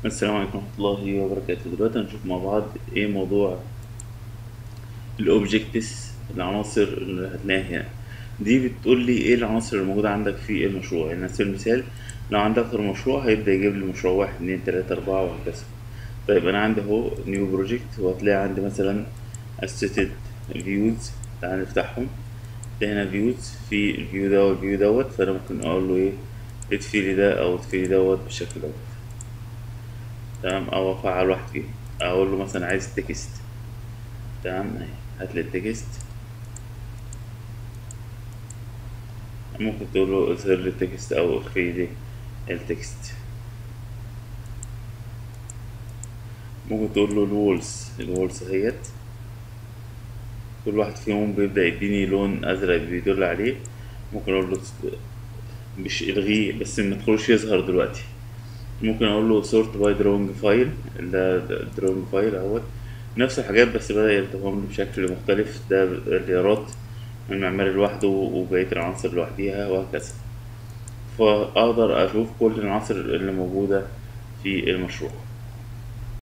السلام عليكم ورحمة الله وبركاته دلوقتي هنشوف مع بعض ايه موضوع الاوبجكتس العناصر اللي هتلاقيها هنا دي بتقول لي ايه العناصر اللي موجودة عندك في المشروع يعني على سبيل المثال لو عندك اكتر من مشروع هيبدأ يجيب لي مشروع واحد اتنين تلاتة اربعة وهكذا طيب انا عندي اهو نيو بروجكت وهتلاقي عندي مثلا associated views تعال نفتحهم ده هنا فيوز في الفيو ده والفيو دوت فانا ممكن اقول له ايه اطفي لي ده او اطفي لي دوت بالشكل دوت تمام او افعل واحد فيهم اقول له مثلا عايز تكست تمام اهي هات لي التكست ممكن تقول له اظهر لي التكست او اخفي لي التكست ممكن تقول له الوولز الوولز اهيت كل واحد فيهم بيبدأ يديني لون ازرق بيدل عليه ممكن اقول له مش الغيه بس ما تخلوش يظهر دلوقتي ممكن اقول له سورت باي دروينج فايل ده دروينج فايل اهوت نفس الحاجات بس بدأ يرتبهم لي بشكل مختلف ده الرياضات المعماري لوحده وبقية العناصر لوحديها وهكذا فأقدر أشوف كل العناصر اللي موجودة في المشروع